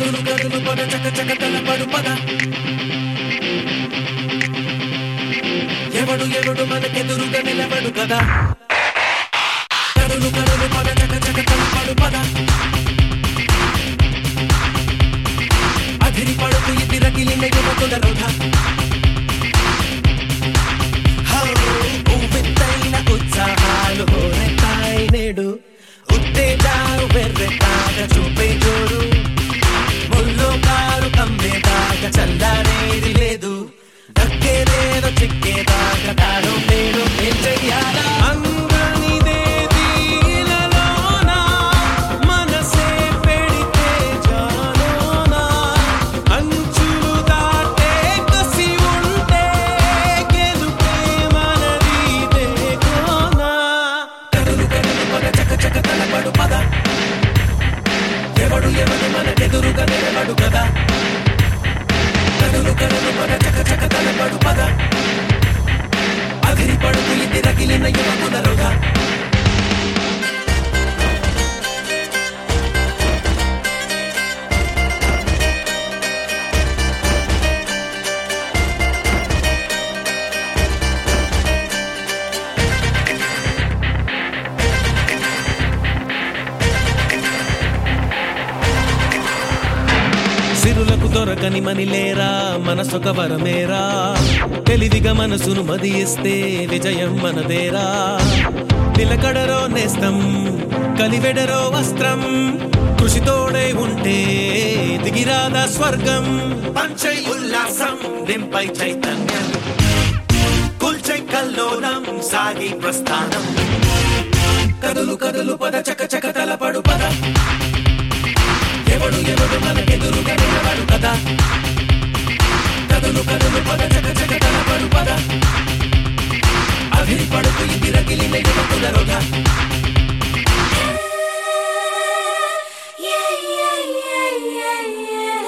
కదులు కదులు పద చక చక తలపడు పద ఎవడు ఎవడు మనకెదురుగా నిలబడు కదా కదులు కదులు పద చక చక తలపడు పద అధిరి పడుకు ఇది రగిలిన యువకుల రథ ఉవ్వెత్తైన ఉత్సాహాలు హోరెత్తాయి నేడు ఉత్తేజాలు వెర్రెత్తాక చూపే జోడు ముల్లో కారు కమ్మేదాకా చల్లారేది లేదు దక్కేదేదో చిక్కేదాకా తాను నేను ఏం చెయ్యాలా అంగనిదేది ఇలాలోన, మనసే పెడితే జాలోన, అంచులు దాటే కసి ఉంటే గెలుపే మనది కోనా కదులు కదులు పద చక చక తలపడు పద ఎవడు ఎవడు మనకెదురుగా నిలబడు కదా కదులు కదులు పద చక చక తలపడు పద అదిరి పడుకు ఇది రగిలిన యువకులరుగా సిరులకు దొరకని మనిలేరా మనసొక వరమేరా తెలివిగా మనసును మదియిస్తే విజయం మనదేరా నిలకడరో నేస్తం కలివెడరో వస్త్రం కృషితోడే ఉంటే దిగిరాదా స్వర్గం పంచై ఉల్లాసం నింపై చైతన్యం కుల్చై కల్లోలం సాగి ప్రస్థానం కదులు కదులు పద చక చక తలపడు పద ఎవడు ఎవడు మనకెదురుగా నిలబడు కదా కదులు కదులు పద చక చక తలపడు పద అభిరి పడుకు ఇది రగిలిన యువకులరుగా Yeah, yeah, yeah, yeah, yeah.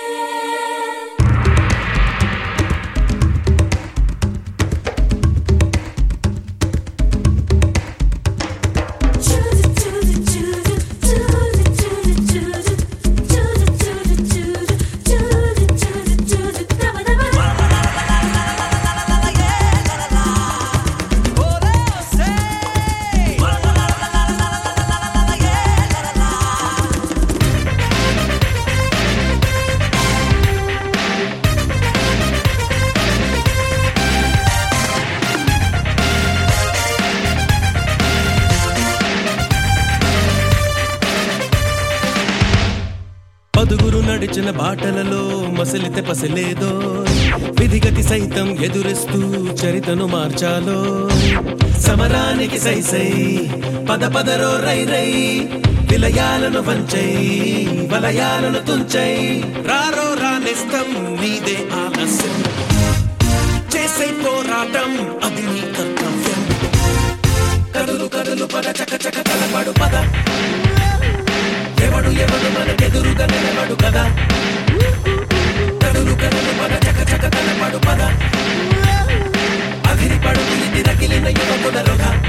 పదుగురు నడిచిన బాటలలో మసలితే పసలేదో విధిగతి సైతం ఎదురిస్తూ చరితను మార్చాలో సమరానికి సై సై పద పదరో రై రై విలయాలను వంచై వలయాలను తుంచై రారో రానిస్తం నీదే ఆలస్యం చేసే పోరాటం అది నీ కర్తవ్యం కదులు కదులు పద చక చక తలపడు పద ఎవడు ఎవడు మనకెదురుగా నిలబడు కదా కదులు కదులు పద చక చక తలపడు పద అదిరి పడుకు ఇది రగిలిన యువకులరుగా